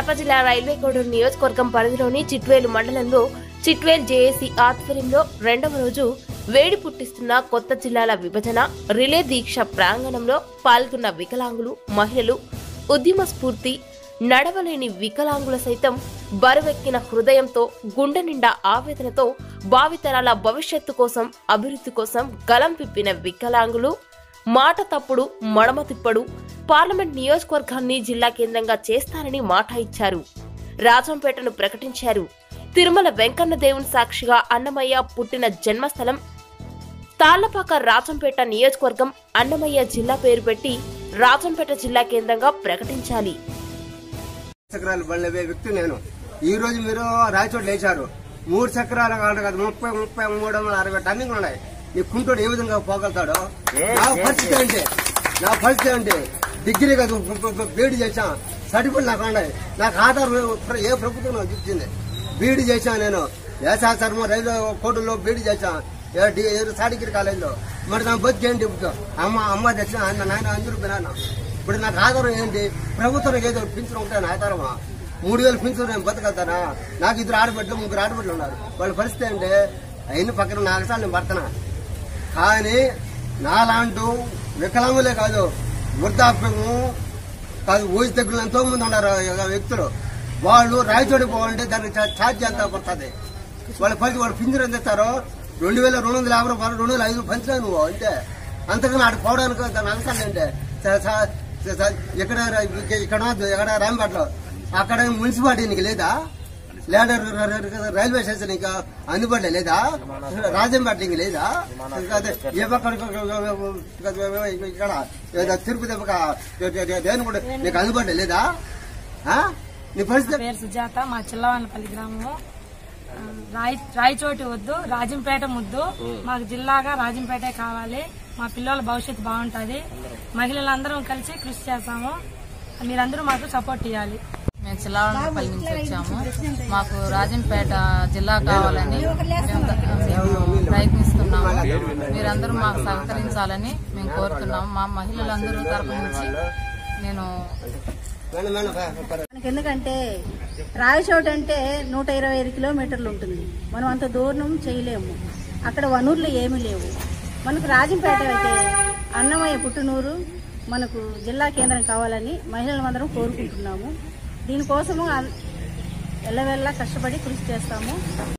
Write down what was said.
కడప జిల్లా రైల్వే కోడూరు నియోజకవర్గం పరిధిలోని చిట్వేలు మండలంలో చిట్వేల్ జేఏసీ ఆధ్వర్యంలో రెండవ రోజు వేడి పుట్టిస్తున్న కొత్త జిల్లాల విభజన రిలే దీక్ష ప్రాంగణంలో పాల్గొన్న వికలాంగులు మహిళలు ఉద్యమ స్ఫూర్తి నడవలేని వికలాంగుల సైతం బరువెక్కిన హృదయంతో గుండె నిండా ఆవేదనతో భావితరాల భవిష్యత్తు కోసం అభివృద్ధి కోసం గలం విప్పిన వికలాంగులు మాట తప్పుడు మడమ తిప్పడు పార్లమెంట్ నియోజకవర్గాన్ని జిల్లా కేంద్రంగా చేస్తారని మాట ఇచ్చారు రాజంపేటను ప్రకటించారు తిరుమల వెంకన్న దేవుని సాక్షిగా అన్నమయ్య పుట్టిన జన్మస్థలం తాళ్లపాక రాజంపేట నియోజకవర్గం అన్నమయ్య జిల్లా పేరు పెట్టి రాజంపేట జిల్లా కేంద్రంగా ప్రకటించాలి చక్రాలు బళ్ళవే వ్యక్తి నేను ఈ రోజు మీరు రాయచోట లేచారు మూడు చక్రాలు కాదు కదా ముప్పై ముప్పై మూడు వందల అరవై టన్నింగ్లు ఉన్నాయి నీ కుంటోడు ఏ విధంగా పోగలుగుతాడో నా పరిస్థితి అంటే నా పరిస్థితి అంటే డిగ్రీ కదా బీడీ చేశాం సర్టిఫికెట్ నాకు ఉన్నాయి నాకు ఆధార్ ఏ ప్రభుత్వం నాకు ఇచ్చింది బీడీ చేశాను నేను ఏసాసర్మ రైల్వే కోర్టులో బీడీ చేశాను సాడిగిరి కాలేజీలో మరి నా బతికి ఏంటి ఇప్పుడు అమ్మ అమ్మ తెచ్చిన ఆయన నాయన అందరూ వినాను ఇప్పుడు నాకు ఆధారం ఏంటి ప్రభుత్వం ఏదో పింఛన్ ఉంటాను ఆధారమా మూడు వేలు పింఛన్ నేను బతకలుతానా నాకు ఇద్దరు ఆడబిడ్డలు ముగ్గురు ఆడబిడ్డలు ఉన్నారు వాళ్ళ పరిస్థితి అంటే అయిన పక్కన నాలుగు సార్లు నేను పడుతున్నా కానీ నాలాంటూ వికలాంగులే కాదు వృద్ధాప్యము కాదు ఊసి దగ్గర ఎంతో మంది ఉన్నారు ఈ వ్యక్తులు వాళ్ళు రాయచోడి పోవాలంటే దానికి చా- ఛార్జ్ ఎంత పడుతుంది వాళ్ళ పరిస్థితి వాళ్ళు పింఛన్ ఎంత ఇస్తారో రెండు వేల రెండు వందల యాభై రూపాయలు రెండు వేల ఐదు పంచలేదు నువ్వు అంతే అంతకన్నా ఆడ పోవడానికి దాని అవసరం ఏంటి స- స- స- స- ఇక్కడ ఇక్కడ ఇక్కడ రాంపేటలో అక్కడ మున్సిపాలిటీ నీకు లేదా లేదా ర- ర- ర- రైల్వే స్టేషన్ ఇంకా అందుబాటులో లేదా రాజంపేట నీకు లేదా అదే ఏ పక్క ఇక్కడ ఏదో తిరుపతి పక్క దేని కూడా నీకు అందుబాటులో లేదా ఆ? నీ పరిస్థితి పేరు సుజాత మా చిల్లవానపల్లి గ్రామము ఆ, రాయి రాయచోటి వద్దు రాజంపేట ముద్దు మాకు జిల్లాగా రాజంపేటే కావాలి మా పిల్లల భవిష్యత్తు బాగుంటది మహిళలందరం కలిసి కృషి చేస్తాము మీరందరూ మాకు సపోర్ట్ ఇవ్వాలి మేము చిల్లావరంపల్లి నుంచి వచ్చాము మాకు రాజంపేట జిల్లా కావాలని మేము మేము ప్రయత్నిస్తున్నాము మీరందరూ మాకు సహకరించాలని మేము కోరుతున్నాము మా మహిళలందరూ తరపు నుంచి నేను మేడం, మేడం, ప- ప- మనకి ఎందుకంటే రాయచోట అంటే నూట ఇరవై ఐదు కిలోమీటర్లు ఉంటుంది మనం అంత దూరం చేయలేము అక్కడ వనరులు ఏమీ లేవు మనకు రాజంపేట అయితే అన్నమయ్య పుట్టునూరు మనకు జిల్లా కేంద్రం కావాలని మహిళలందరం కోరుకుంటున్నాము దీనికోసము ఎల్లవెల్లా కష్టపడి కృషి చేస్తాము